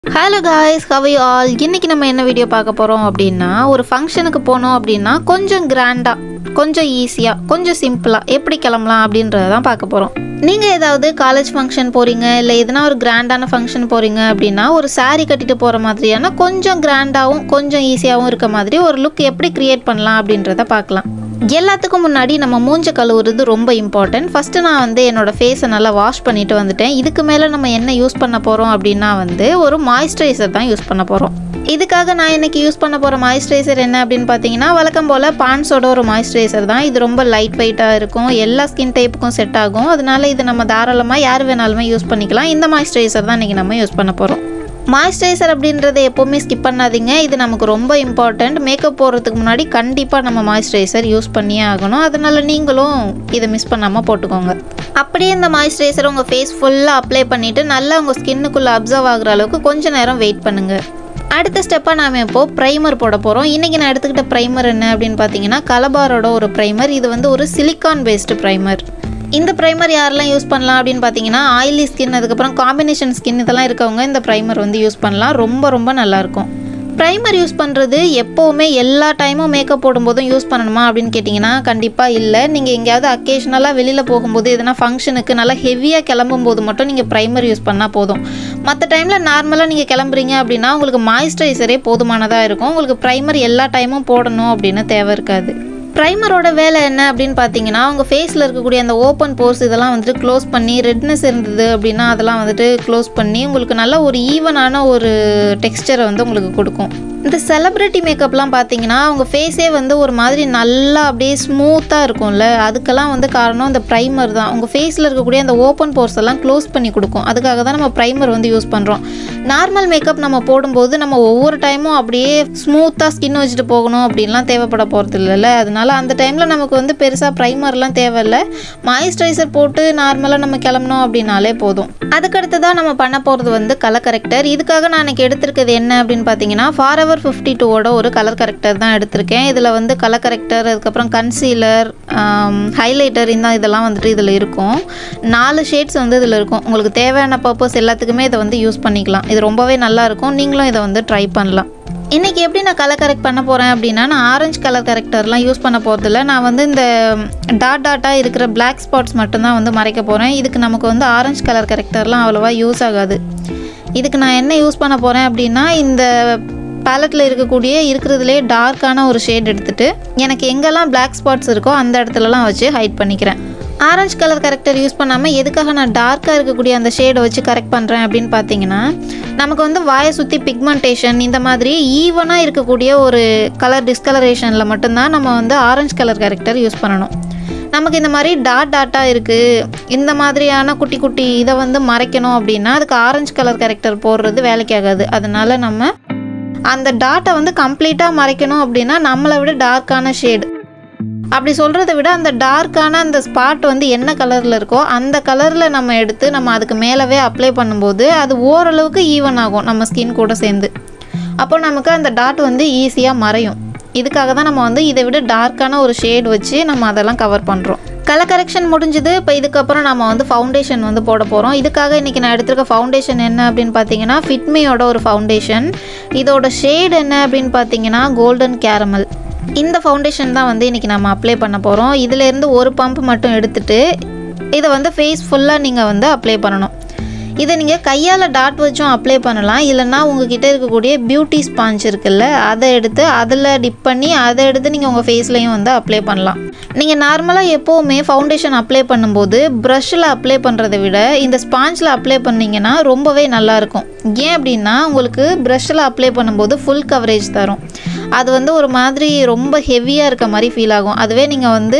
hello guys how you all இன்னைக்கு நம்ம என்ன வீடியோ பார்க்க போகிறோம் அப்படின்னா ஒரு ஃபங்க்ஷனுக்கு போனோம் அப்படின்னா கொஞ்சம் கிராண்டாக கொஞ்சம் ஈஸியாக கொஞ்சம் சிம்பிளாக எப்படி கிளம்பலாம் அப்படின்றத தான் பார்க்க போகிறோம் நீங்கள் ஏதாவது காலேஜ் ஃபங்க்ஷன் போகிறீங்க இல்லை எதனா ஒரு கிராண்டான ஃபங்க்ஷன் போகிறீங்க அப்படின்னா ஒரு saree கட்டிட்டு போகிற மாதிரியான கொஞ்சம் கிராண்டாகவும் கொஞ்சம் ஈஸியாகவும் இருக்க மாதிரி ஒரு லுக் எப்படி க்ரியேட் பண்ணலாம் அப்படின்றத பார்க்கலாம் எல்லாத்துக்கும் முன்னாடி நம்ம மூஞ்ச கழுவுறது ரொம்ப இம்பார்ட்டன்ட் ஃபஸ்ட்டு நான் வந்து என்னோடய ஃபேஸை நல்லா வாஷ் பண்ணிட்டு வந்துட்டேன் இதுக்கு மேலே நம்ம என்ன யூஸ் பண்ண போகிறோம் அப்படின்னா வந்து ஒரு மாய்ஸ்சரைசர் தான் யூஸ் பண்ண போகிறோம் இதுக்காக நான் இன்னைக்கு யூஸ் பண்ண போகிற மாய்ஸ்சரைசர் என்ன அப்படின்னு பார்த்தீங்கன்னா வழக்கம் போல் பான்ஸோட ஒரு மாய்ஸ்சரைசர் தான் இது ரொம்ப லைட் வெயிட்டாக இருக்கும் எல்லா ஸ்கின் டைப்புக்கும் செட் ஆகும் அதனால இது நம்ம தாராளமாக யார் வேணாலுமே யூஸ் பண்ணிக்கலாம் இந்த மாய்ஸ்சரைசர் தான் இன்றைக்கி நம்ம யூஸ் பண்ண போகிறோம் மாய்ஸ்சரைசர் அப்படின்றத எப்போவுமே ஸ்கிப் பண்ணாதீங்க இது நமக்கு ரொம்ப இம்பார்ட்டண்ட் மேக்கப் போடுறதுக்கு முன்னாடி கண்டிப்பாக நம்ம மாய்ஸ்சரைசர் யூஸ் பண்ணியே ஆகணும் அதனால் நீங்களும் இதை மிஸ் பண்ணாமல் போட்டுக்கோங்க அப்படியே இந்த மாய்ஸ்சரைசர் உங்கள் ஃபேஸ் ஃபுல்லாக அப்ளை பண்ணிவிட்டு நல்லா உங்கள் ஸ்கின்னுக்குள்ளே அப்சர்வ் ஆகுற அளவுக்கு கொஞ்ச நேரம் வெயிட் பண்ணுங்கள் அடுத்த ஸ்டெப்பாக நாம் இப்போது ப்ரைமர் போட போகிறோம் இன்றைக்கி நான் எடுத்துக்கிட்ட ப்ரைமர் என்ன அப்படின்னு பார்த்தீங்கன்னா கலபாரோட ஒரு ப்ரைமர் இது வந்து ஒரு சிலிக்கான் பேஸ்டு ப்ரைமர் இந்த ப்ரைமர் யாரெல்லாம் யூஸ் பண்ணலாம் அப்படின்னு பார்த்தீங்கன்னா ஆயிலி ஸ்கின் அதுக்கப்புறம் காம்பினேஷன் ஸ்கின் இதெல்லாம் இருக்கவங்க இந்த ப்ரைமர் வந்து யூஸ் பண்ணலாம் ரொம்ப ரொம்ப நல்லாயிருக்கும் ப்ரைமர் யூஸ் பண்ணுறது எப்போவுமே எல்லா டைமும் மேக்கப் போடும்போதும் யூஸ் பண்ணணுமா அப்படின்னு கேட்டிங்கன்னா கண்டிப்பாக இல்லை நீங்கள் எங்கேயாவது அக்கேஷனலாக வெளியில் போகும்போது எதனா ஃபங்க்ஷனுக்கு நல்லா ஹெவியாக கிளம்பும் போது மட்டும் நீங்கள் ப்ரைமர் யூஸ் பண்ணால் போதும் மற்ற டைமில் நார்மலாக நீங்கள் கிளம்புறீங்க அப்படின்னா உங்களுக்கு மாய்ஸ்சரைசரே போதுமானதாக இருக்கும் உங்களுக்கு ப்ரைமர் எல்லா டைமும் போடணும் அப்படின்னு தேவை இருக்காது ப்ரைமரோட வேலை என்ன அப்படின்னு பார்த்தீங்கன்னா உங்கள் ஃபேஸில் இருக்கக்கூடிய அந்த ஓப்பன் போர்ஸ் இதெல்லாம் வந்துட்டு க்ளோஸ் பண்ணி ரெட்னஸ் இருந்தது அப்படின்னா அதெல்லாம் வந்துட்டு க்ளோஸ் பண்ணி உங்களுக்கு நல்ல ஒரு ஈவனான ஒரு டெக்ஸ்டரை வந்து உங்களுக்கு கொடுக்கும் இந்த செலிப்ரிட்டி மேக்கப்லாம் பார்த்தீங்கன்னா அவங்க ஃபேஸே வந்து ஒரு மாதிரி நல்லா அப்படியே ஸ்மூத்தாக இருக்கும்ல அதுக்கெல்லாம் வந்து காரணம் இந்த ப்ரைமர் தான் உங்கள் ஃபேஸில் இருக்கக்கூடிய அந்த ஓப்பன் போர்ஸ் எல்லாம் க்ளோஸ் பண்ணி கொடுக்கும் அதுக்காக தான் நம்ம ப்ரைமர் வந்து யூஸ் பண்ணுறோம் நார்மல் மேக்கப் நம்ம போடும்போது நம்ம ஒவ்வொரு டைமும் அப்படியே ஸ்மூத்தாக ஸ்கின் வச்சுட்டு போகணும் அப்படின்லாம் தேவைப்பட போகிறது இல்லைல்ல அதனால அந்த டைமில் நமக்கு வந்து பெருசாக ப்ரைமர்லாம் தேவையில்லை மாய்ஸ்சரைசர் போட்டு நார்மலாக நம்ம கிளம்பணும் அப்படின்னாலே போதும் அதுக்கடுத்து தான் நம்ம பண்ண போகிறது வந்து கலர் கரெக்டர் இதுக்காக நான் எனக்கு எடுத்திருக்கிறது என்ன அப்படின்னு பார்த்தீங்கன்னா ஃபார் எவர் ஃபிஃப்டி டூவோட ஒரு கலர் கரெக்டர் தான் எடுத்திருக்கேன் இதில் வந்து கலர் கரெக்டர் அதுக்கப்புறம் கன்சீலர் ஹைலைட்டர் இந்த இதெல்லாம் வந்துட்டு இதில் இருக்கும் நாலு ஷேட்ஸ் வந்து இதில் இருக்கும் உங்களுக்கு தேவையான பர்பஸ் எல்லாத்துக்குமே இதை வந்து யூஸ் பண்ணிக்கலாம் இது ரொம்பவே நல்லா இருக்கும் நீங்களும் இதை வந்து ட்ரை பண்ணலாம் இன்றைக்கி எப்படி நான் கலர் கரெக்ட் பண்ண போகிறேன் அப்படின்னா நான் ஆரஞ்சு கலர் கரெக்டர்லாம் யூஸ் பண்ண போகிறதில்ல நான் வந்து இந்த டாட் டாட்டாக இருக்கிற பிளாக் ஸ்பாட்ஸ் மட்டும்தான் வந்து மறைக்க போகிறேன் இதுக்கு நமக்கு வந்து ஆரஞ்சு கலர் கரெக்டர்லாம் அவ்வளோவா யூஸ் ஆகாது இதுக்கு நான் என்ன யூஸ் பண்ண போகிறேன் அப்படின்னா இந்த பேலட்டில் இருக்கக்கூடிய இருக்கிறதுலே டார்க்கான ஒரு ஷேட் எடுத்துகிட்டு எனக்கு எங்கெல்லாம் பிளாக் ஸ்பாட்ஸ் இருக்கோ அந்த இடத்துலலாம் வச்சு ஹைட் பண்ணிக்கிறேன் ஆரஞ்சு கலர் கரெக்டர் யூஸ் பண்ணாமல் எதுக்காக நான் டார்க்காக இருக்கக்கூடிய அந்த ஷேடை வச்சு கரெக்ட் பண்ணுறேன் அப்படின்னு பார்த்தீங்கன்னா நமக்கு வந்து வாயை சுற்றி பிக்மெண்டேஷன் இந்த மாதிரி ஈவனாக இருக்கக்கூடிய ஒரு கலர் டிஸ்கலரேஷனில் மட்டும்தான் நம்ம வந்து ஆரஞ்சு கலர் கரெக்டர் யூஸ் பண்ணணும் நமக்கு இந்த மாதிரி டாட் டாட்டாக இருக்குது இந்த மாதிரியான குட்டி குட்டி இதை வந்து மறைக்கணும் அப்படின்னா அதுக்கு ஆரஞ்சு கலர் கரெக்டர் போடுறது வேலைக்கு ஆகாது அதனால நம்ம அந்த டாட்டை வந்து கம்ப்ளீட்டாக மறைக்கணும் அப்படின்னா நம்மளை விட டார்க்கான ஷேடு அப்படி சொல்கிறத விட அந்த டார்க்கான அந்த ஸ்பாட் வந்து என்ன கலரில் இருக்கோ அந்த கலரில் நம்ம எடுத்து நம்ம அதுக்கு மேலவே அப்ளை பண்ணும்போது அது ஓரளவுக்கு ஈவன் ஆகும் நம்ம ஸ்கின் கூட சேர்ந்து அப்போ நமக்கு அந்த டாட் வந்து ஈஸியாக மறையும் இதுக்காக தான் நம்ம வந்து இதை விட டார்க்கான ஒரு ஷேட் வச்சு நம்ம அதெல்லாம் கவர் பண்ணுறோம் கலர் கரெக்ஷன் முடிஞ்சது இப்போ இதுக்கப்புறம் நம்ம வந்து ஃபவுண்டேஷன் வந்து போட போகிறோம் இதுக்காக இன்றைக்கி நான் எடுத்திருக்க ஃபவுண்டேஷன் என்ன அப்படின்னு பார்த்தீங்கன்னா ஃபிட்மியோட ஒரு ஃபவுண்டேஷன் இதோட ஷேட் என்ன அப்படின்னு பார்த்தீங்கன்னா கோல்டன் கேரமல் இந்த ஃபவுண்டேஷன் தான் வந்து இன்றைக்கி நம்ம அப்ளை பண்ண போகிறோம் இதிலேருந்து ஒரு பம்ப் மட்டும் எடுத்துட்டு இதை வந்து ஃபேஸ் ஃபுல்லாக நீங்கள் வந்து அப்ளை பண்ணணும் இதை நீங்கள் கையால் டாட் வச்சும் அப்ளை பண்ணலாம் இல்லைன்னா உங்ககிட்ட இருக்கக்கூடிய பியூட்டி ஸ்பாஞ்ச் இருக்குல்ல அதை எடுத்து அதில் டிப் பண்ணி அதை எடுத்து நீங்கள் உங்கள் ஃபேஸ்லையும் வந்து அப்ளை பண்ணலாம் நீங்கள் நார்மலாக எப்போவுமே ஃபவுண்டேஷன் அப்ளை பண்ணும்போது ப்ரஷ்ஷில் அப்ளை பண்ணுறதை விட இந்த ஸ்பாஞ்சில் அப்ளை பண்ணிங்கன்னா ரொம்பவே நல்லாயிருக்கும் ஏன் அப்படின்னா உங்களுக்கு ப்ரஷ்ஷில் அப்ளை பண்ணும்போது ஃபுல் கவரேஜ் தரும் அது வந்து ஒரு மாதிரி ரொம்ப ஹெவியாக இருக்க மாதிரி ஃபீல் ஆகும் அதுவே நீங்கள் வந்து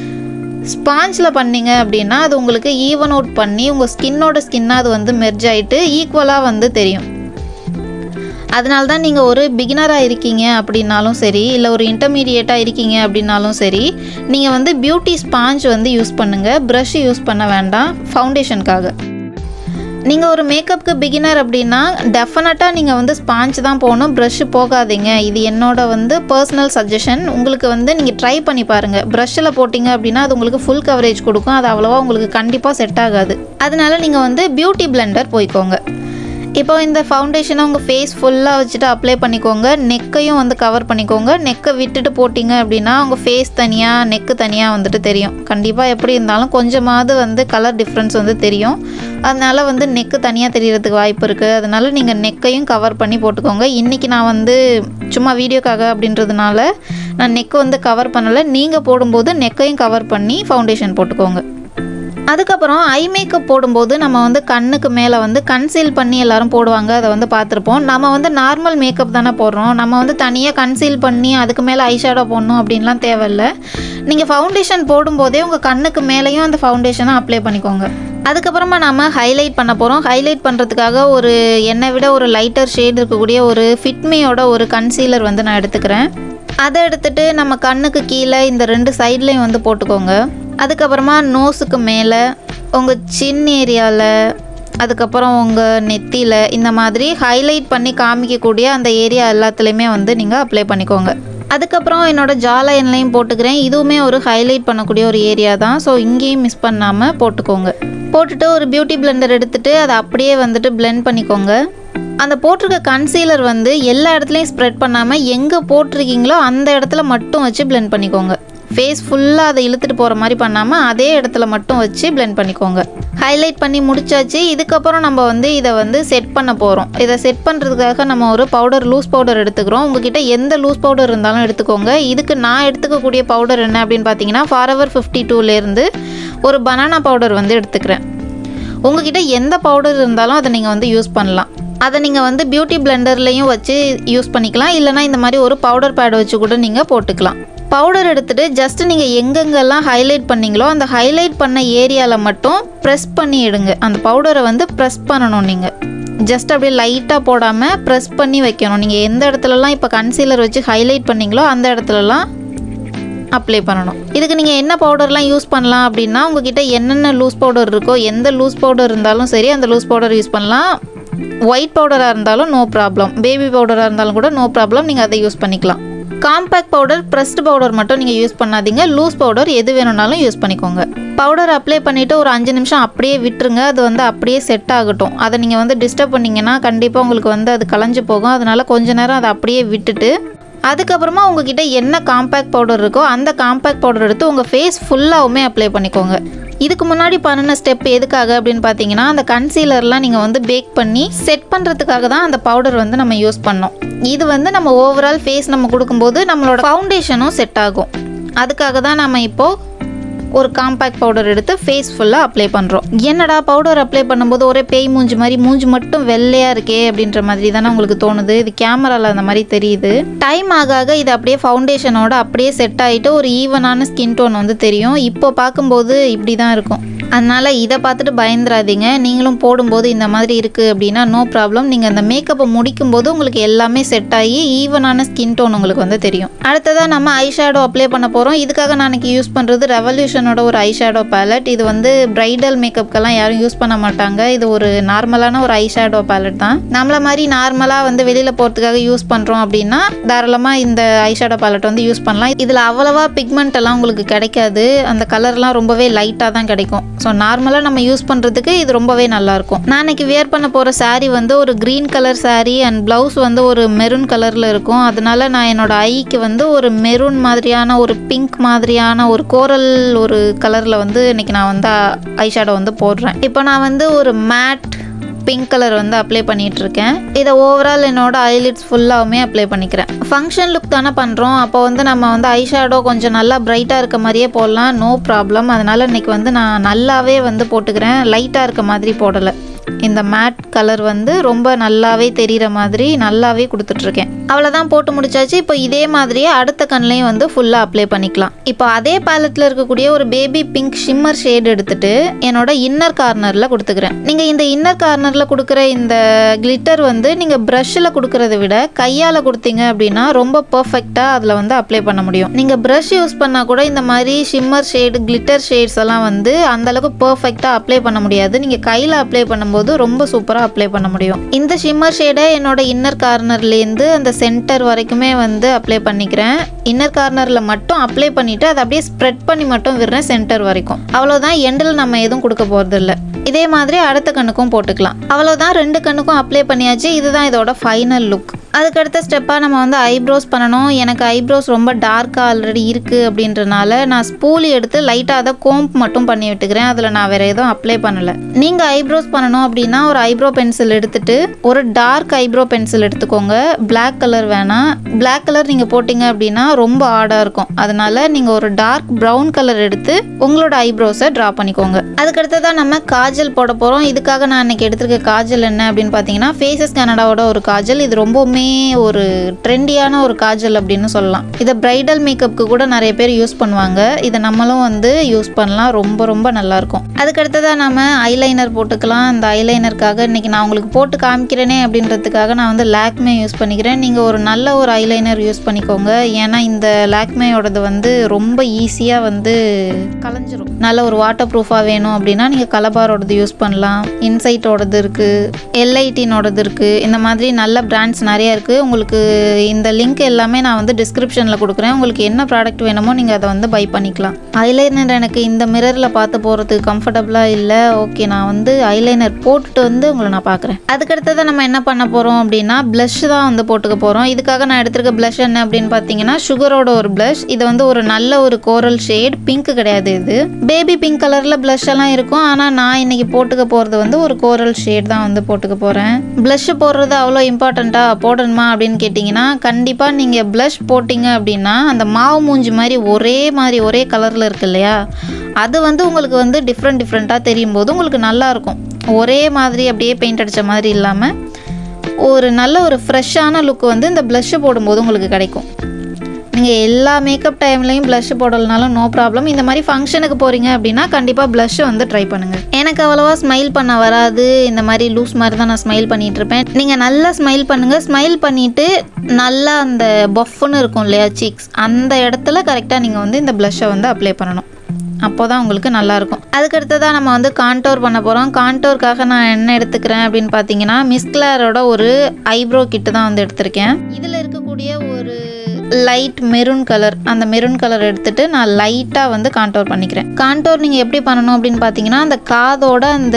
ஸ்பாஞ்சில் பண்ணீங்க அப்படின்னா அது உங்களுக்கு ஈவன் அவுட் பண்ணி உங்கள் ஸ்கின்னோட ஸ்கின்னாக அது வந்து மெர்ஜ் ஆகிட்டு ஈக்குவலாக வந்து தெரியும் அதனால தான் நீங்கள் ஒரு பிகினராக இருக்கீங்க அப்படின்னாலும் சரி இல்லை ஒரு இன்டர்மீடியேட்டாக இருக்கீங்க அப்படின்னாலும் சரி நீங்கள் வந்து பியூட்டி ஸ்பாஞ்ச் வந்து யூஸ் பண்ணுங்கள் ப்ரஷ் யூஸ் பண்ண வேண்டாம் ஃபவுண்டேஷனுக்காக நீங்கள் ஒரு மேக்கப்புக்கு பிகினர் அப்படின்னா டெஃபினட்டாக நீங்கள் வந்து ஸ்பாஞ்ச் தான் போகணும் ப்ரஷ்ஷு போகாதீங்க இது என்னோட வந்து பர்சனல் சஜஷன் உங்களுக்கு வந்து நீங்கள் ட்ரை பண்ணி பாருங்கள் ப்ரஷ்ஷில் போட்டிங்க அப்படின்னா அது உங்களுக்கு ஃபுல் கவரேஜ் கொடுக்கும் அது அவ்வளோவா உங்களுக்கு கண்டிப்பாக செட் ஆகாது அதனால நீங்கள் வந்து பியூட்டி பிளெண்டர் போய்க்கோங்க இப்போ இந்த ஃபவுண்டேஷனை உங்கள் ஃபேஸ் ஃபுல்லாக வச்சுட்டு அப்ளை பண்ணிக்கோங்க நெக்கையும் வந்து கவர் பண்ணிக்கோங்க நெக்கை விட்டுட்டு போட்டிங்க அப்படின்னா உங்கள் ஃபேஸ் தனியாக நெக்கு தனியாக வந்துட்டு தெரியும் கண்டிப்பாக எப்படி இருந்தாலும் கொஞ்சமாவது வந்து கலர் டிஃப்ரென்ஸ் வந்து தெரியும் அதனால வந்து நெக்கு தனியாக தெரியறதுக்கு வாய்ப்பு இருக்குது அதனால நீங்கள் நெக்கையும் கவர் பண்ணி போட்டுக்கோங்க இன்றைக்கி நான் வந்து சும்மா வீடியோக்காக அப்படின்றதுனால நான் நெக்கு வந்து கவர் பண்ணலை நீங்கள் போடும்போது நெக்கையும் கவர் பண்ணி ஃபவுண்டேஷன் போட்டுக்கோங்க அதுக்கப்புறம் ஐ மேக்கப் போடும்போது நம்ம வந்து கண்ணுக்கு மேலே வந்து கன்சீல் பண்ணி எல்லாரும் போடுவாங்க அதை வந்து பார்த்துருப்போம் நம்ம வந்து நார்மல் மேக்கப் தானே போடுறோம் நம்ம வந்து தனியாக கன்சீல் பண்ணி அதுக்கு மேலே ஐஷேடோ போடணும் அப்படின்லாம் தேவையில்ல நீங்கள் ஃபவுண்டேஷன் போடும்போதே உங்கள் கண்ணுக்கு மேலேயும் அந்த ஃபவுண்டேஷனை அப்ளை பண்ணிக்கோங்க அதுக்கப்புறமா நம்ம ஹைலைட் பண்ண போகிறோம் ஹைலைட் பண்ணுறதுக்காக ஒரு என்னை விட ஒரு லைட்டர் ஷேட் இருக்கக்கூடிய ஒரு ஃபிட்மியோட ஒரு கன்சீலர் வந்து நான் எடுத்துக்கிறேன் அதை எடுத்துட்டு நம்ம கண்ணுக்கு கீழே இந்த ரெண்டு சைட்லேயும் வந்து போட்டுக்கோங்க அதுக்கப்புறமா நோஸுக்கு மேலே உங்கள் சின் ஏரியாவில் அதுக்கப்புறம் உங்கள் நெத்தியில் இந்த மாதிரி ஹைலைட் பண்ணி காமிக்கக்கூடிய அந்த ஏரியா எல்லாத்துலேயுமே வந்து நீங்கள் அப்ளை பண்ணிக்கோங்க அதுக்கப்புறம் என்னோட ஜாலைன்லையும் போட்டுக்கிறேன் இதுவுமே ஒரு ஹைலைட் பண்ணக்கூடிய ஒரு ஏரியா தான் ஸோ இங்கேயும் மிஸ் பண்ணாமல் போட்டுக்கோங்க போட்டுட்டு ஒரு பியூட்டி பிளெண்டர் எடுத்துட்டு அதை அப்படியே வந்துட்டு பிளெண்ட் பண்ணிக்கோங்க அந்த போட்டிருக்க கன்சீலர் வந்து எல்லா இடத்துலையும் ஸ்ப்ரெட் பண்ணாமல் எங்கே போட்டிருக்கீங்களோ அந்த இடத்துல மட்டும் வச்சு பிளெண்ட் பண்ணிக்கோங்க ஃபேஸ் ஃபுல்லாக அதை இழுத்துட்டு போகிற மாதிரி பண்ணாமல் அதே இடத்துல மட்டும் வச்சு பிளெண்ட் பண்ணிக்கோங்க ஹைலைட் பண்ணி முடிச்சாச்சு இதுக்கப்புறம் நம்ம வந்து இதை வந்து செட் பண்ண போகிறோம் இதை செட் பண்ணுறதுக்காக நம்ம ஒரு பவுடர் லூஸ் பவுடர் எடுத்துக்கிறோம் உங்ககிட்ட எந்த லூஸ் பவுடர் இருந்தாலும் எடுத்துக்கோங்க இதுக்கு நான் எடுத்துக்கக்கூடிய பவுடர் என்ன அப்படின்னு பார்த்தீங்கன்னா ஃபாரவர் ஃபிஃப்டி டூலேருந்து ஒரு பனானா பவுடர் வந்து எடுத்துக்கிறேன் உங்ககிட்ட எந்த பவுடர் இருந்தாலும் அதை நீங்கள் வந்து யூஸ் பண்ணலாம் அதை நீங்கள் வந்து பியூட்டி பிளெண்டர்லேயும் வச்சு யூஸ் பண்ணிக்கலாம் இல்லைனா இந்த மாதிரி ஒரு பவுடர் பேட் வச்சு கூட நீங்கள் போட்டுக்கலாம் பவுடர் எடுத்துகிட்டு ஜஸ்ட் நீங்கள் எங்கெங்கெல்லாம் ஹைலைட் பண்ணீங்களோ அந்த ஹைலைட் பண்ண ஏரியாவில் மட்டும் ப்ரெஸ் பண்ணி எடுங்க அந்த பவுடரை வந்து ப்ரெஸ் பண்ணணும் நீங்கள் ஜஸ்ட் அப்படியே லைட்டாக போடாமல் ப்ரெஸ் பண்ணி வைக்கணும் நீங்கள் எந்த இடத்துலலாம் இப்போ கன்சீலர் வச்சு ஹைலைட் பண்ணீங்களோ அந்த இடத்துலலாம் அப்ளை பண்ணணும் இதுக்கு நீங்கள் என்ன பவுடர்லாம் யூஸ் பண்ணலாம் அப்படின்னா உங்ககிட்ட என்னென்ன லூஸ் பவுடர் இருக்கோ எந்த லூஸ் பவுடர் இருந்தாலும் சரி அந்த லூஸ் பவுடர் யூஸ் பண்ணலாம் ஒயிட் பவுடராக இருந்தாலும் நோ ப்ராப்ளம் பேபி பவுடராக இருந்தாலும் கூட நோ ப்ராப்ளம் நீங்கள் அதை யூஸ் பண்ணிக்கலாம் காம்பேக்ட் பவுடர் ப்ரெஸ்ட் பவுடர் மட்டும் நீங்கள் யூஸ் பண்ணாதீங்க லூஸ் பவுடர் எது வேணும்னாலும் யூஸ் பண்ணிக்கோங்க பவுடர் அப்ளை பண்ணிவிட்டு ஒரு அஞ்சு நிமிஷம் அப்படியே விட்டுருங்க அது வந்து அப்படியே செட் ஆகட்டும் அதை நீங்கள் வந்து டிஸ்டர்ப் பண்ணிங்கன்னா கண்டிப்பாக உங்களுக்கு வந்து அது கலைஞ்சு போகும் அதனால் கொஞ்ச நேரம் அதை அப்படியே விட்டுட்டு அதுக்கப்புறமா உங்ககிட்ட என்ன காம்பேக்ட் பவுடர் இருக்கோ அந்த காம்பேக்ட் பவுடர் எடுத்து உங்கள் ஃபேஸ் ஃபுல்லாகவுமே அப்ளை பண்ணிக்கோங்க இதுக்கு முன்னாடி பண்ணின ஸ்டெப் எதுக்காக அப்படின்னு பார்த்தீங்கன்னா அந்த கன்சீலர்லாம் நீங்கள் வந்து பேக் பண்ணி செட் பண்ணுறதுக்காக தான் அந்த பவுடர் வந்து நம்ம யூஸ் பண்ணோம் இது வந்து நம்ம ஓவரால் ஃபேஸ் நம்ம கொடுக்கும்போது நம்மளோட ஃபவுண்டேஷனும் செட் ஆகும் அதுக்காக தான் நம்ம இப்போது ஒரு காம்பேக்ட் பவுடர் எடுத்து ஃபேஸ் ஃபுல்லாக அப்ளை பண்ணுறோம் என்னடா பவுடர் அப்ளை பண்ணும்போது ஒரே பேய் மூஞ்சி மாதிரி மூஞ்சி மட்டும் வெள்ளையாக இருக்கே அப்படின்ற மாதிரி தானே உங்களுக்கு தோணுது இது கேமராவில் அந்த மாதிரி தெரியுது டைம் ஆக ஆக இது அப்படியே ஃபவுண்டேஷனோட அப்படியே செட் ஆகிட்டு ஒரு ஈவனான ஸ்கின் டோன் வந்து தெரியும் இப்போ பார்க்கும்போது இப்படி தான் இருக்கும் அதனால் இதை பார்த்துட்டு பயந்துராதீங்க நீங்களும் போடும்போது இந்த மாதிரி இருக்குது அப்படின்னா நோ ப்ராப்ளம் நீங்கள் அந்த மேக்கப்பை முடிக்கும்போது உங்களுக்கு எல்லாமே செட் ஆகி ஈவனான ஸ்கின் டோன் உங்களுக்கு வந்து தெரியும் அடுத்ததாக நம்ம ஐ ஷேடோ அப்ளை பண்ண போகிறோம் இதுக்காக நான் இன்னைக்கு யூஸ் பண்ணுறது ரெவல்யூஷனோட ஒரு ஐ ஷேடோ பேலட் இது வந்து பிரைடல் மேக்கப்க்கெல்லாம் யாரும் யூஸ் பண்ண மாட்டாங்க இது ஒரு நார்மலான ஒரு ஐ ஷேடோ பேலட் தான் நம்மள மாதிரி நார்மலாக வந்து வெளியில் போகிறதுக்காக யூஸ் பண்ணுறோம் அப்படின்னா தாராளமாக இந்த ஐ ஷேடோ பேலட் வந்து யூஸ் பண்ணலாம் இதில் அவ்வளவா பிக்மெண்ட் எல்லாம் உங்களுக்கு கிடைக்காது அந்த கலர்லாம் ரொம்பவே லைட்டாக தான் கிடைக்கும் ஸோ நார்மலாக நம்ம யூஸ் பண்ணுறதுக்கு இது ரொம்பவே நல்லாயிருக்கும் நான் இன்னைக்கு வேர் பண்ண போகிற saree வந்து ஒரு green colour saree and blouse வந்து ஒரு மெரூன் கலரில் இருக்கும் அதனால நான் என்னோட ஐக்கு வந்து ஒரு மெரூன் மாதிரியான ஒரு பிங்க் மாதிரியான ஒரு கோரல் ஒரு கலரில் வந்து இன்னைக்கு நான் வந்து ஐ ஷேடோ வந்து போடுறேன் இப்போ நான் வந்து ஒரு மேட் பிங்க் கலர் வந்து அப்ளை பண்ணிட்டு இருக்கேன் இதை ஓவரால் என்னோட ஐலிட்ஸ் ஃபுல்லாகவுமே அப்ளை பண்ணிக்கிறேன் ஃபங்க்ஷன் லுக் தானே பண்ணுறோம் அப்போ வந்து நம்ம வந்து ஐ ஷேடோ கொஞ்சம் நல்லா பிரைட்டாக இருக்க மாதிரியே போடலாம் நோ ப்ராப்ளம் அதனால் இன்னைக்கு வந்து நான் நல்லாவே வந்து போட்டுக்கிறேன் லைட்டாக இருக்க மாதிரி போடலை இந்த மேட் கலர் வந்து ரொம்ப நல்லாவே தெரிகிற மாதிரி நல்லாவே கொடுத்துட்ருக்கேன் அவ்வளோதான் போட்டு முடிச்சாச்சு இப்போ இதே மாதிரியே அடுத்த கண்ணையும் வந்து ஃபுல்லாக அப்ளை பண்ணிக்கலாம் இப்போ அதே பேலட்டில் இருக்கக்கூடிய ஒரு பேபி பிங்க் ஷிம்மர் ஷேட் எடுத்துட்டு என்னோட இன்னர் கார்னரில் கொடுத்துக்கிறேன் நீங்கள் இந்த இன்னர் கார்னரில் கொடுக்குற இந்த கிளிட்டர் வந்து நீங்கள் ப்ரஷ்ஷில் கொடுக்கறத விட கையால் கொடுத்தீங்க அப்படின்னா ரொம்ப பர்ஃபெக்டாக அதில் வந்து அப்ளை பண்ண முடியும் நீங்கள் ப்ரஷ் யூஸ் பண்ணால் கூட இந்த மாதிரி ஷிம்மர் ஷேடு கிளிட்டர் ஷேட்ஸ் எல்லாம் வந்து அந்தளவுக்கு பர்ஃபெக்டாக அப்ளை பண்ண முடியாது நீங்கள் கையில் அப்ளை பண்ணும்போது போடும்போது ரொம்ப சூப்பராக அப்ளை பண்ண முடியும் இந்த ஷிம்மர் ஷேடை என்னோட இன்னர் கார்னர்லேருந்து அந்த சென்டர் வரைக்குமே வந்து அப்ளை பண்ணிக்கிறேன் இன்னர் கார்னரில் மட்டும் அப்ளை பண்ணிவிட்டு அதை அப்படியே ஸ்ப்ரெட் பண்ணி மட்டும் விடுறேன் சென்டர் வரைக்கும் அவ்வளோதான் எண்டில் நம்ம எதுவும் கொடுக்க போகிறதில்ல இதே மாதிரி அடுத்த கண்ணுக்கும் போட்டுக்கலாம் அவ்வளோதான் ரெண்டு கண்ணுக்கும் அப்ளை பண்ணியாச்சு இதுதான் இதோட ஃபைனல் லுக் அதுக்கு அடுத்த ஸ்டெப்பாக நம்ம வந்து ஐப்ரோஸ் பண்ணணும் எனக்கு ஐப்ரோஸ் ரொம்ப டார்க்காக ஆல்ரெடி இருக்குது அப்படின்றனால நான் ஸ்பூலி எடுத்து லைட்டாக அதை கோம்ப் மட்டும் பண்ணி விட்டுக்கிறேன் அதில் நான் வேறு எதுவும் அப்ளை பண்ணலை நீங்கள் ஐப்ரோஸ் பண்ணணும் அப்படின்னா ஒரு ஐப்ரோ பென்சில் எடுத்துட்டு ஒரு டார்க் ஐப்ரோ பென்சில் எடுத்துக்கோங்க Black கலர் வேணாம் Black கலர் நீங்கள் போட்டிங்க அப்படின்னா ரொம்ப ஆடாக இருக்கும் அதனால நீங்கள் ஒரு டார்க் ப்ரௌன் கலர் எடுத்து உங்களோட ஐப்ரோஸை ட்ரா பண்ணிக்கோங்க அதுக்கடுத்ததான் நம்ம காஜல் போட போகிறோம் இதுக்காக நான் இன்னைக்கு எடுத்திருக்க காஜல் என்ன அப்படின்னு பார்த்தீங்கன்னா ஃபேஸஸ் கனடாவோட ஒரு காஜல் இது ரொம்பவுமே ஒரு ட்ரெண்டியான ஒரு காஜல் அப்படின்னு சொல்லலாம் இதை பிரைடல் மேக்கப்புக்கு கூட நிறைய பேர் யூஸ் பண்ணுவாங்க இதை நம்மளும் வந்து யூஸ் பண்ணலாம் ரொம்ப ரொம்ப நல்லாயிருக்கும் அதுக்கடுத்ததாக நம்ம ஐலைனர் போட்டுக்கலாம் அந்த ஐலைனருக்காக இன்னைக்கு நான் உங்களுக்கு போட்டு காமிக்கிறேனே அப்படின்றதுக்காக நான் வந்து லாக்மே யூஸ் பண்ணிக்கிறேன் நீங்கள் ஒரு நல்ல ஒரு ஐலைனர் யூஸ் பண்ணிக்கோங்க ஏன்னா இந்த லாக்மேயோடது வந்து ரொம்ப ஈஸியாக வந்து கலைஞ்சிரும் நல்ல ஒரு வாட்டர் ப்ரூஃபாக வேணும் அப்படின்னா நீங்கள் கலபாரோடது யூஸ் பண்ணலாம் இன்சைட்டோடது இருக்குது எல்ஐடினோடது இருக்குது இந்த மாதிரி நல்ல பிராண்ட்ஸ் நிறைய இருக்குது உங்களுக்கு இந்த லிங்க் எல்லாமே நான் வந்து டிஸ்கிரிப்ஷனில் கொடுக்குறேன் உங்களுக்கு என்ன ப்ராடக்ட் வேணுமோ நீங்கள் அதை வந்து பை பண்ணிக்கலாம் ஐலைனர் எனக்கு இந்த மிரரில் பார்த்து போகிறதுக்கு கம்ஃபர்டபுளாக இல்லை ஓகே நான் வந்து ஐலைனர் போட்டுட்டு வந்து உங்களை நான் பார்க்குறேன் அதுக்கடுத்தது நம்ம என்ன பண்ண போகிறோம் அப்படின்னா ப்ளஷ் தான் வந்து போட்டுக்க போகிறோம் இதுக்காக நான் எடுத்திருக்க ப்ளஷ் என்ன அப்படின்னு பார்த்தீங்கன்னா சுகரோட ஒரு ப்ளஷ் இது வந்து ஒரு நல்ல ஒரு கோரல் ஷேட் பிங்க் கிடையாது இது பேபி பிங்க் கலரில் ப்ளஷ் எல்லாம் இருக்கும் ஆனால் நான் இன்னைக்கு போட்டுக்க போகிறது வந்து ஒரு கோரல் ஷேட் தான் வந்து போட்டுக்க போகிறேன் ப்ளஷ் போடுறது அவ்வளோ இம்பார்ட்டண்ட்டா போடணுமா அப்படின்னு கேட்டிங்கன்னா கண்டிப்பாக நீங்கள் ப்ளஷ் போட்டிங்க அப்படின்னா அந்த மாவு மூஞ்சி மாதிரி ஒரே மாதிரி ஒரே கலரில் இருக்கு இல்லையா அது வந்து உங்களுக்கு வந்து டிஃப்ரெண்ட் டிஃப்ரெண்ட்டாக தெரியும் போது உங்களுக்கு நல்லாயிருக்கும் ஒரே மாதிரி அப்படியே பெயிண்ட் அடித்த மாதிரி இல்லாமல் ஒரு நல்ல ஒரு ஃப்ரெஷ்ஷான லுக் வந்து இந்த ப்ளஷ்ஷு போடும்போது உங்களுக்கு கிடைக்கும் நீங்கள் எல்லா மேக்கப் டைம்லையும் ப்ளஷ் போடலனாலும் நோ ப்ராப்ளம் இந்த மாதிரி ஃபங்க்ஷனுக்கு போகிறீங்க அப்படின்னா கண்டிப்பாக ப்ளஷ் வந்து ட்ரை பண்ணுங்கள் எனக்கு அவ்வளோவா ஸ்மைல் பண்ண வராது இந்த மாதிரி லூஸ் மாதிரி தான் நான் ஸ்மைல் பண்ணிட்டு இருப்பேன் நீங்கள் நல்லா ஸ்மைல் பண்ணுங்கள் ஸ்மைல் பண்ணிவிட்டு நல்லா அந்த பஃப்னு இருக்கும் இல்லையா சீக்ஸ் அந்த இடத்துல கரெக்டாக நீங்கள் வந்து இந்த ப்ளஷ்ஷை வந்து அப்ளை பண்ணணும் அப்போ தான் உங்களுக்கு நல்லாயிருக்கும் அதுக்கடுத்ததாக நம்ம வந்து கான்டோர் பண்ண போகிறோம் கான்டோர்க்காக நான் என்ன எடுத்துக்கிறேன் அப்படின்னு பார்த்தீங்கன்னா மிஸ்கிளாரோட ஒரு ஐப்ரோ கிட்டு தான் வந்து எடுத்திருக்கேன் இதில் இருக்கக்கூடிய ஒரு லைட் மெரூன் கலர் அந்த மெரூன் கலர் எடுத்துட்டு நான் லைட்டாக வந்து கான்டோர் பண்ணிக்கிறேன் கான்டோர் நீங்கள் எப்படி பண்ணணும் அப்படின்னு பார்த்தீங்கன்னா அந்த காதோட அந்த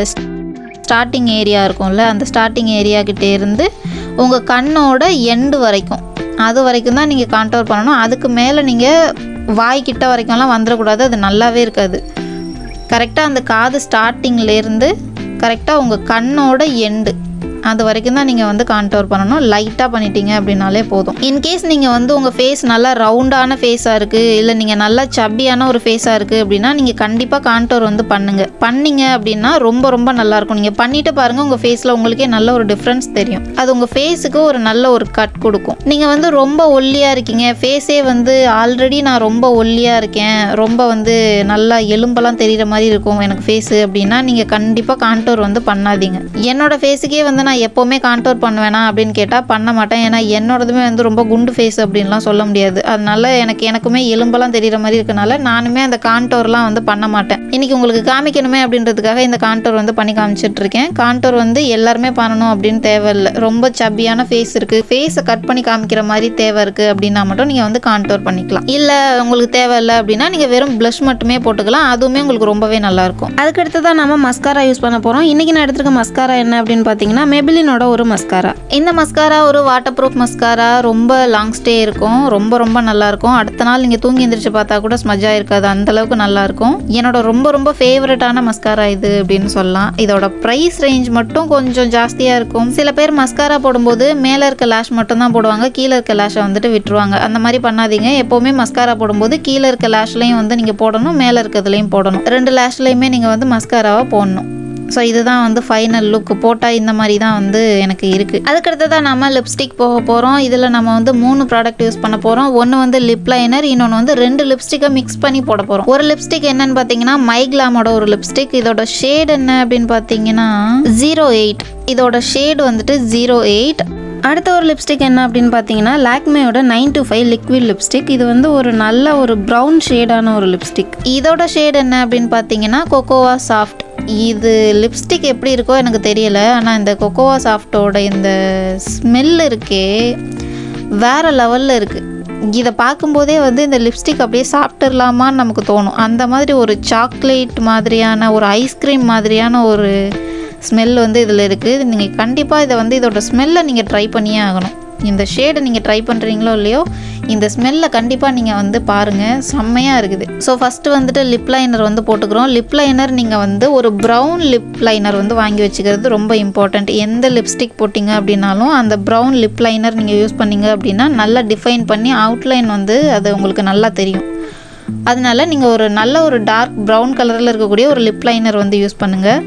ஸ்டார்டிங் ஏரியா இருக்கும்ல அந்த ஸ்டார்டிங் ஏரியா கிட்டே இருந்து உங்கள் கண்ணோட எண்டு வரைக்கும் அது வரைக்கும் தான் நீங்கள் கான்டோர் பண்ணணும் அதுக்கு மேலே நீங்கள் வாய் கிட்ட வரைக்கும்லாம் வந்துடக்கூடாது அது நல்லாவே இருக்காது கரெக்டாக அந்த காது ஸ்டார்டிங்லேருந்து கரெக்டாக உங்கள் கண்ணோட எண்டு அது வரைக்கும் தான் நீங்கள் வந்து கான்டோர் பண்ணணும் லைட்டாக பண்ணிட்டீங்க அப்படின்னாலே போதும் இன்கேஸ் நீங்கள் வந்து உங்கள் ஃபேஸ் நல்லா ரவுண்டான ஃபேஸாக இருக்குது இல்லை நீங்கள் நல்லா சப்பியான ஒரு ஃபேஸாக இருக்குது அப்படின்னா நீங்கள் கண்டிப்பாக கான்டோர் வந்து பண்ணுங்கள் பண்ணீங்க அப்படின்னா ரொம்ப ரொம்ப நல்லாயிருக்கும் நீங்கள் பண்ணிட்டு பாருங்கள் உங்கள் ஃபேஸில் உங்களுக்கே நல்ல ஒரு டிஃப்ரென்ஸ் தெரியும் அது உங்கள் ஃபேஸுக்கு ஒரு நல்ல ஒரு கட் கொடுக்கும் நீங்கள் வந்து ரொம்ப ஒல்லியாக இருக்கீங்க ஃபேஸே வந்து ஆல்ரெடி நான் ரொம்ப ஒல்லியாக இருக்கேன் ரொம்ப வந்து நல்லா எலும்பெல்லாம் தெரிகிற மாதிரி இருக்கும் எனக்கு ஃபேஸு அப்படின்னா நீங்கள் கண்டிப்பாக கான்டோர் வந்து பண்ணாதீங்க என்னோட ஃபேஸுக்கே வந்து நான் எப்போவுமே கான்டோர் பண்ணுவேனா அப்படின்னு கேட்டால் பண்ண மாட்டேன் ஏன்னா என்னோடதுமே வந்து ரொம்ப குண்டு ஃபேஸ் அப்படின்லாம் சொல்ல முடியாது அதனால எனக்கு எனக்குமே எலும்பெல்லாம் தெரிகிற மாதிரி இருக்கனால நானுமே அந்த கான்டோர்லாம் வந்து பண்ண மாட்டேன் இன்னைக்கு உங்களுக்கு காமிக்கணுமே அப்படின்றதுக்காக இந்த கான்டோர் வந்து பண்ணி காமிச்சிட்டு இருக்கேன் கான்டோர் வந்து எல்லாருமே பண்ணணும் அப்படின்னு தேவையில்லை ரொம்ப சப்பியான ஃபேஸ் இருக்குது ஃபேஸை கட் பண்ணி காமிக்கிற மாதிரி தேவை இருக்குது அப்படின்னா மட்டும் நீங்கள் வந்து கான்டோர் பண்ணிக்கலாம் இல்லை உங்களுக்கு தேவையில்லை அப்படின்னா நீங்கள் வெறும் ப்ளஷ் மட்டுமே போட்டுக்கலாம் அதுவுமே உங்களுக்கு ரொம்பவே நல்லாயிருக்கும் அதுக்கடுத்து தான் நம்ம மஸ்காரா யூஸ் பண்ண போகிறோம் இன்றைக்கி நான் எடுத்துருக்க மஸ்காரா என்ன அப்படின்னு பார்த்தீங்கன்னா மெபிலினோட ஒரு மஸ்காரா இந்த மஸ்காரா ஒரு வாட்டர் ப்ரூஃப் மஸ்காரா ரொம்ப லாங் ஸ்டே இருக்கும் ரொம்ப ரொம்ப நல்லா இருக்கும் அடுத்த நாள் நீங்கள் தூங்கி எந்திரிச்சு பார்த்தா கூட ஸ்மஜ்ஜாக இருக்காது அந்த அளவுக்கு நல்லா இருக்கும் என்னோட ரொம்ப ரொம்ப ஃபேவரட்டான மஸ்காரா இது அப்படின்னு சொல்லலாம் இதோட ப்ரைஸ் ரேஞ்ச் மட்டும் கொஞ்சம் ஜாஸ்தியாக இருக்கும் சில பேர் மஸ்காரா போடும்போது மேலே இருக்க லேஷ் மட்டும் தான் போடுவாங்க கீழே இருக்க லேஷை வந்துட்டு விட்டுருவாங்க அந்த மாதிரி பண்ணாதீங்க எப்போவுமே மஸ்காரா போடும்போது கீழே இருக்க லேஷ்லையும் வந்து நீங்கள் போடணும் மேலே இருக்கிறதுலையும் போடணும் ரெண்டு லேஷ்லையுமே நீங்கள் வந்து மஸ்காராவை போடணும் ஸோ இதுதான் வந்து ஃபைனல் லுக் போட்டால் இந்த மாதிரி தான் வந்து எனக்கு இருக்குது அதுக்கடுத்ததான் நம்ம லிப்ஸ்டிக் போக போகிறோம் இதில் நம்ம வந்து மூணு ப்ராடக்ட் யூஸ் பண்ண போகிறோம் ஒன்று வந்து லிப் லைனர் இன்னொன்று வந்து ரெண்டு லிப்ஸ்டிக்கை மிக்ஸ் பண்ணி போட போகிறோம் ஒரு லிப்ஸ்டிக் என்னன்னு பார்த்தீங்கன்னா மைக்லாமோட ஒரு லிப்ஸ்டிக் இதோட ஷேட் என்ன அப்படின்னு பார்த்தீங்கன்னா ஜீரோ எயிட் இதோட ஷேட் வந்துட்டு ஜீரோ எயிட் அடுத்த ஒரு லிப்ஸ்டிக் என்ன அப்படின்னு பார்த்தீங்கன்னா லாக்மேயோட nine to five liquid lipstick இது வந்து ஒரு நல்ல ஒரு ப்ரௌன் ஷேடான ஒரு லிப்ஸ்டிக் இதோட ஷேட் என்ன அப்படின்னு பார்த்தீங்கன்னா கொக்கோவா சாஃப்ட் இது லிப்ஸ்டிக் எப்படி இருக்கோ எனக்கு தெரியல ஆனால் இந்த கொக்கோவா சாஃப்டோட இந்த ஸ்மெல் இருக்கே வேற லெவலில் இருக்குது இதை பார்க்கும்போதே வந்து இந்த லிப்ஸ்டிக் அப்படியே சாப்பிட்டுடலாமான்னு நமக்கு தோணும் அந்த மாதிரி ஒரு சாக்லேட் மாதிரியான ஒரு ஐஸ்கிரீம் மாதிரியான ஒரு ஸ்மெல் வந்து இதில் இருக்குது நீங்கள் கண்டிப்பாக இதை வந்து இதோட ஸ்மெல்லை நீங்கள் ட்ரை பண்ணியே ஆகணும் இந்த ஷேடை நீங்கள் ட்ரை பண்ணுறீங்களோ இல்லையோ இந்த ஸ்மெல்லை கண்டிப்பாக நீங்கள் வந்து பாருங்கள் செம்மையாக இருக்குது ஸோ ஃபஸ்ட்டு வந்துட்டு லிப் லைனர் வந்து போட்டுக்கிறோம் லிப் லைனர் நீங்கள் வந்து ஒரு ப்ரௌன் லிப் லைனர் வந்து வாங்கி வச்சுக்கிறது ரொம்ப இம்பார்ட்டண்ட் எந்த லிப்ஸ்டிக் போட்டிங்க அப்படின்னாலும் அந்த ப்ரௌன் லிப் லைனர் நீங்கள் யூஸ் பண்ணீங்க அப்படின்னா நல்லா டிஃபைன் பண்ணி அவுட்லைன் வந்து அது உங்களுக்கு நல்லா தெரியும் அதனால நீங்கள் ஒரு நல்ல ஒரு டார்க் ப்ரௌன் கலரில் இருக்கக்கூடிய ஒரு லிப் லைனர் வந்து யூஸ் பண்ணுங்கள்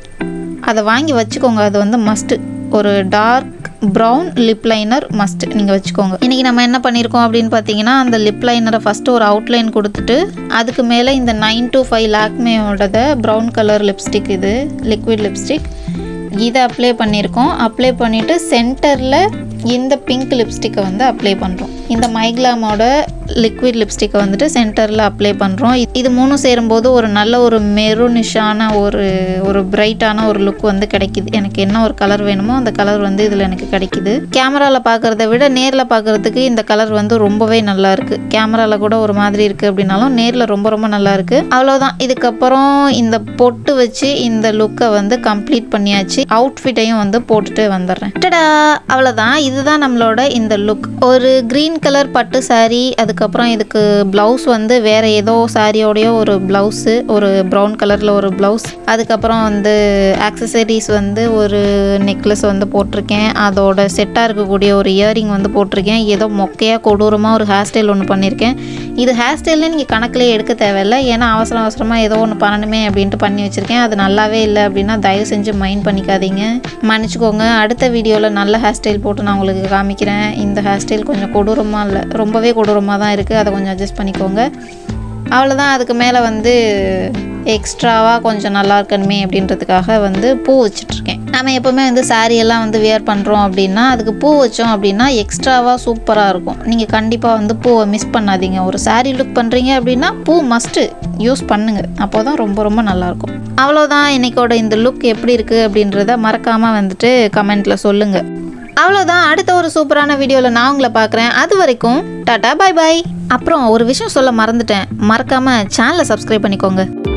அதை வாங்கி வச்சுக்கோங்க அது வந்து மஸ்ட்டு ஒரு dark brown lip liner must நீங்கள் வச்சுக்கோங்க இன்றைக்கி நம்ம என்ன பண்ணியிருக்கோம் அப்படின்னு பார்த்தீங்கன்னா அந்த லிப் லைனரை ஃபஸ்ட்டு ஒரு அவுட்லைன் கொடுத்துட்டு அதுக்கு மேலே இந்த நைன் to ஃபைவ் லாக்மேயோடத ப்ரௌன் கலர் லிப்ஸ்டிக் இது லிக்விட் லிப்ஸ்டிக் இதை அப்ளை பண்ணியிருக்கோம் அப்ளை பண்ணிவிட்டு சென்டரில் இந்த பிங்க் லிப்ஸ்டிக்கை வந்து அப்ளை பண்ணுறோம் இந்த மைக்லாமோட லிக்விட் லிப்ஸ்டிக்கை வந்துட்டு சென்டரில் அப்ளை பண்ணுறோம் இது மூணும் சேரும்போது ஒரு நல்ல ஒரு மெரூனிஷான ஒரு ஒரு பிரைட்டான ஒரு லுக் வந்து கிடைக்குது எனக்கு என்ன ஒரு கலர் வேணுமோ அந்த கலர் வந்து இதில் எனக்கு கிடைக்குது கேமராவில் பார்க்குறத விட நேரில் பார்க்குறதுக்கு இந்த கலர் வந்து ரொம்பவே நல்லா இருக்குது கேமராவில் கூட ஒரு மாதிரி இருக்குது அப்படின்னாலும் நேரில் ரொம்ப ரொம்ப நல்லா இருக்குது அவ்வளோதான் இதுக்கப்புறம் இந்த பொட்டு வச்சு இந்த லுக்கை வந்து கம்ப்ளீட் பண்ணியாச்சு அவுட்ஃபிட்டையும் வந்து போட்டுட்டு வந்துடுறேன் டடா அவ்வளோதான் இதுதான் நம்மளோட இந்த லுக் ஒரு க்ரீன் கலர் பட்டு saree அதுக்கப்புறம் இதுக்கு ப்ளவுஸ் வந்து வேற ஏதோ சாரியோடைய ஒரு ப்ளவுஸு ஒரு ப்ரௌன் கலரில் ஒரு ப்ளவுஸ் அதுக்கப்புறம் வந்து ஆக்சசரிஸ் வந்து ஒரு நெக்லஸ் வந்து போட்டிருக்கேன் அதோட செட்டாக இருக்கக்கூடிய ஒரு இயரிங் வந்து போட்டிருக்கேன் ஏதோ மொக்கையாக கொடூரமாக ஒரு ஹேர் ஸ்டைல் ஒன்று பண்ணியிருக்கேன் இது ஹேர் ஸ்டைல்னு நீங்கள் கணக்கிலே எடுக்க தேவையில்லை ஏன்னா அவசரம் அவசரமாக ஏதோ ஒன்று பண்ணணுமே அப்படின்ட்டு பண்ணி வச்சுருக்கேன் அது நல்லாவே இல்லை அப்படின்னா தயவு செஞ்சு மைண்ட் பண்ணிக்காதீங்க மன்னிச்சுக்கோங்க அடுத்த வீடியோவில் நல்ல ஹேர் ஸ்டைல் போட்டு நான் உங்களுக்கு காமிக்கிறேன் இந்த ஹேர் ஸ்டைல் கொஞ்சம் கொடூரமாக இல்லை ரொம்பவே கொடூரமாக தான் இருக்குது அதை கொஞ்சம் அட்ஜஸ்ட் பண்ணிக்கோங்க அவ்வளோதான் அதுக்கு மேலே வந்து எக்ஸ்ட்ராவாக கொஞ்சம் நல்லா இருக்கணுமே அப்படின்றதுக்காக வந்து பூ வச்சிட்ருக்கேன் நம்ம எப்போவுமே வந்து saree எல்லாம் வந்து வியர் பண்ணுறோம் அப்படின்னா அதுக்கு பூ வச்சோம் அப்படின்னா எக்ஸ்ட்ராவாக சூப்பராக இருக்கும் நீங்கள் கண்டிப்பாக வந்து பூவை மிஸ் பண்ணாதீங்க ஒரு saree லுக் பண்ணுறீங்க அப்படின்னா பூ மஸ்ட்டு யூஸ் பண்ணுங்க அப்போ தான் ரொம்ப ரொம்ப நல்லாயிருக்கும் அவ்வளோதான் இன்னைக்கோட இந்த லுக் எப்படி இருக்குது அப்படின்றத மறக்காமல் வந்துட்டு கமெண்ட்டில் சொல்லுங்கள் அவ்வளோதான் அடுத்த ஒரு சூப்பரான வீடியோவில் நான் உங்களை பார்க்குறேன் அது வரைக்கும் டாடா பை பாய் அப்புறம் ஒரு விஷயம் சொல்ல மறந்துட்டேன் மறக்காமல் சேனலை சப்ஸ்கிரைப் பண்ணிக்கோங்க